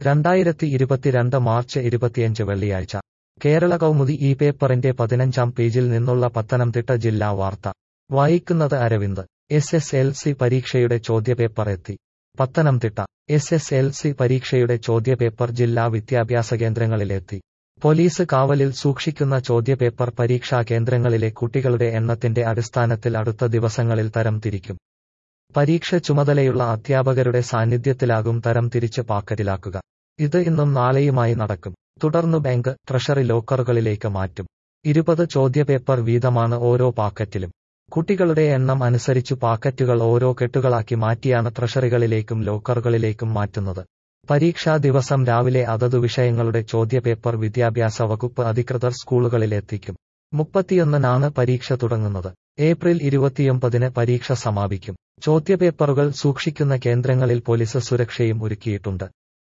രണ്ടായിരത്തി ഇരുപത്തിരണ്ട് മാർച്ച് ഇരുപത്തിയഞ്ച് വെള്ളിയാഴ്ച കേരള കൗമുദി ഈ പേപ്പറിന്റെ പതിനഞ്ചാം പേജിൽ നിന്നുള്ള പത്തനംതിട്ട ജില്ലാ വാർത്ത വായിക്കുന്നത് Aravind S S L C പരീക്ഷയുടെ ചോദ്യപേപ്പർ എത്തി Pathanamthitta S S L C പരീക്ഷയുടെ ചോദ്യപേപ്പർ ജില്ലാ വിദ്യാഭ്യാസ കേന്ദ്രങ്ങളിലെത്തി പോലീസ് കാവലിൽ സൂക്ഷിക്കുന്ന ചോദ്യപേപ്പർ പരീക്ഷാ കേന്ദ്രങ്ങളിലെ കുട്ടികളുടെ എണ്ണത്തിന്റെ അടിസ്ഥാനത്തിൽ അടുത്ത ദിവസങ്ങളിൽ തരം തിരിക്കും പരീക്ഷ ചുമതലയുള്ള അധ്യാപകരുടെ സാന്നിധ്യത്തിലാകും തരം തിരിച്ച് പാക്കറ്റിലാക്കുക ഇത് ഇന്നും നാളെയുമായി നടക്കും തുടർന്നു ബാങ്ക് ട്രഷറി ലോക്കറുകളിലേക്ക് മാറ്റും ഇരുപത് ചോദ്യപേപ്പർ വീതമാണ് ഓരോ പാക്കറ്റിലും കുട്ടികളുടെ എണ്ണം അനുസരിച്ചു പാക്കറ്റുകൾ ഓരോ കെട്ടുകളാക്കി മാറ്റിയാണ് ട്രഷറികളിലേക്കും ലോക്കറുകളിലേക്കും മാറ്റുന്നത് പരീക്ഷാ ദിവസം രാവിലെ അതതു വിഷയങ്ങളുടെ ചോദ്യപേപ്പർ വിദ്യാഭ്യാസ വകുപ്പ് അധികൃതർ സ്കൂളുകളിലെത്തിക്കും മുപ്പത്തിയൊന്നിനാണ് പരീക്ഷ തുടങ്ങുന്നത് ഏപ്രിൽ ഇരുപത്തിയൊമ്പതിന് പരീക്ഷ സമാപിക്കും ചോദ്യപേപ്പറുകൾ സൂക്ഷിക്കുന്ന കേന്ദ്രങ്ങളിൽ പോലീസ് സുരക്ഷയും ഒരുക്കിയിട്ടുണ്ട്